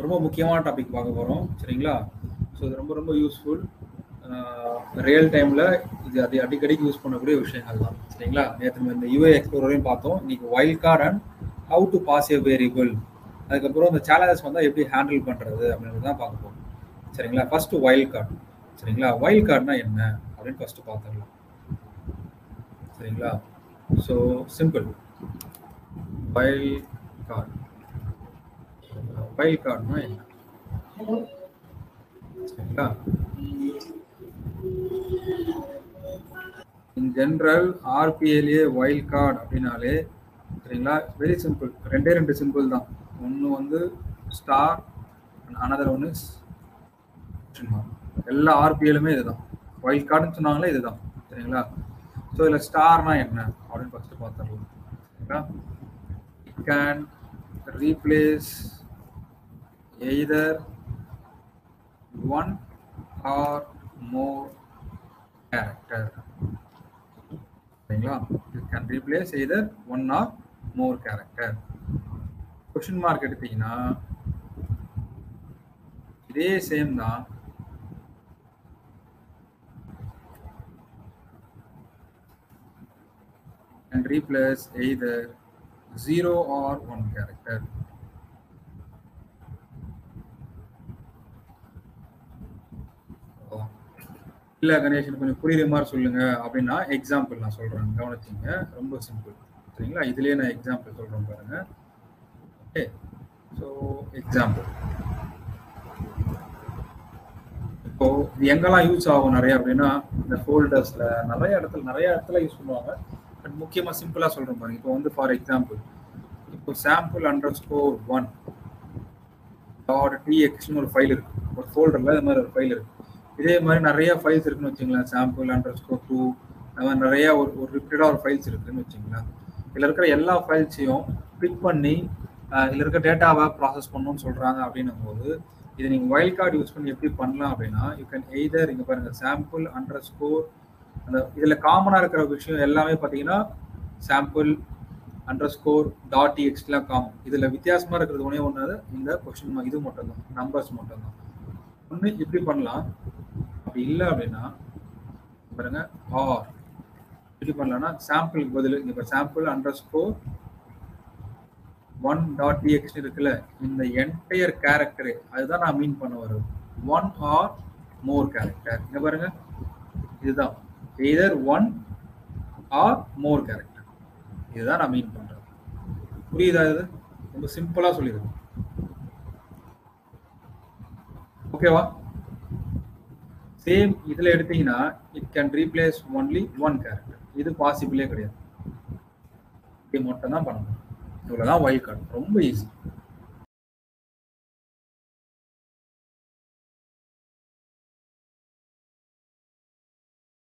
ரொம்ப முக்கியமான டாபிக் பார்க்க போகிறோம் சரிங்களா ஸோ இது ரொம்ப ரொம்ப யூஸ்ஃபுல் ரியல் டைமில் இது அது அடிக்கடிக்கு யூஸ் பண்ணக்கூடிய விஷயங்கள் தான் சரிங்களா நேற்று நம்ம இந்த யூஏ எக்ஸ்ப்ளோரையும் பார்த்தோம் இன்னைக்கு wild card and how to pass a variable அதுக்கப்புறம் இந்த சேலஞ்சஸ் வந்தால் எப்படி ஹேண்டில் பண்ணுறது அப்படின்றது தான் பார்க்க போகிறோம் சரிங்களா ஃபர்ஸ்ட் வைல்ட் கார்டு சரிங்களா வைல்ட் கார்டுனா என்ன அப்படின்னு ஃபர்ஸ்ட் பார்த்துடலாம் சரிங்களா so simple wild card wild கார்டுனா என்ன சரிங்களா இன் ஜென்ரல் ஆர்பிஏலேயே வைல்ட் கார்டு அப்படின்னாலே சரிங்களா வெரி சிம்பிள் ரெண்டே ரெண்டு சிம்பிள் தான் ஒன்று வந்து ஸ்டார் அனதர் ஒன்று எல்லா ஆர்பிஎலுமே இதுதான் வைல்ட் கார்டுன்னு சொன்னாங்களே இதுதான் சரிங்களா ஸோ இதில் ஸ்டார்னா என்ன அப்படின்னு ஃபஸ்ட்டு பார்த்துடலாம் சரிங்களா it can replace either one or more character சரிங்களா it can replace either one or more character question mark எடுத்தீங்கன்னா இதே சேம் தான் and replace either 0 or 1 character. இல்ல கணேஷன் கொஞ்சம் புரியுற மாதிரி சொல்லுங்க அப்படின்னா எக்ஸாம்பிள் நான் சொல்றேன் கவனிச்சிங்க ரொம்ப சிம்பிள் சரிங்களா இதுலயே நான் எக்ஸாம்பிள் சொல்றேன் பாருங்க ஓகே ஸோ எக்ஸாம்பிள் இப்போ இது எங்கெல்லாம் யூஸ் ஆகும் நிறைய அப்படின்னா இந்த ஃபோல்டர்ஸ்ல நிறைய இடத்துல நிறைய இடத்துல யூஸ் பண்ணுவாங்க பட் முக்கியமாக சிம்பிளாக சொல்கிறேன் பாருங்க இப்போ வந்து ஃபார் எக்ஸாம்பிள் இப்போ sample under score one dot டிஎக்ஸ்னு ஒரு ஃபைல் இருக்கு ஒரு ஃபோல்டரில் இது மாதிரி ஒரு ஃபைல் இருக்கு இதே மாதிரி நிறைய ஃபைல்ஸ் இருக்குன்னு வச்சுங்களேன் சாம்பிள் அண்டர் ஸ்கோர் டூ அது மாதிரி நிறைய ஒரு ஒரு ரிப்பீட்டாக ஒரு ஃபைல்ஸ் இருக்குன்னு வச்சுங்களேன் இதில் இருக்கிற எல்லா ஃபைல்ஸையும் பிக் பண்ணி இதில் இருக்க டேட்டாவை ப்ராசஸ் பண்ணணும்னு சொல்கிறாங்க அப்படின்னும் போது இதை நீங்கள் வைல்ட் கார்டு யூஸ் பண்ணி எப்படி பண்ணலாம் அப்படின்னா யூ கேன் எய்தர் இங்கே பாருங்கள் சாம்பிள் அண்டர் ஸ்கோர் அந்த இதில் காமனாக இருக்கிற விஷயம் எல்லாமே பார்த்தீங்கன்னா சாம்பிள் அண்டர் ஸ்கோர் டாட் டிஎக்ஸ்லாம் காமன் இதில் வித்தியாசமாக இருக்கிறது ஒன்றே ஒன்று இந்த கொஸ்டின் இது மட்டும் தான் நம்பர்ஸ் மட்டும் தான் ஒன்று இப்படி பண்ணலாம் அப்படி இல்லை அப்படின்னா பாருங்க ஆர் இப்படி பண்ணலாம்னா சாம்பிளுக்கு பதில் இங்கே இப்போ sample under score one dot TX இருக்குல்ல இந்த என்டையர் கேரக்டரு அதுதான் நான் மீன் பண்ண வருது ஒன் ஆர் மோர் கேரக்டர் இங்க பாருங்க இதுதான் either one or more character இதுதான் நான் மீன் பண்றேன் புரியுதா இது ரொம்ப சிம்பிளா சொல்லிடுறேன் ஓகேவா சேம் இதுல எடுத்தீங்கன்னா it can replace only one character இது பாசிபிளே கிடையாது இது மட்டும் தான் பண்ணணும் இவ்வளவுதான் வைல்ட் கார்டு ரொம்ப ஈஸி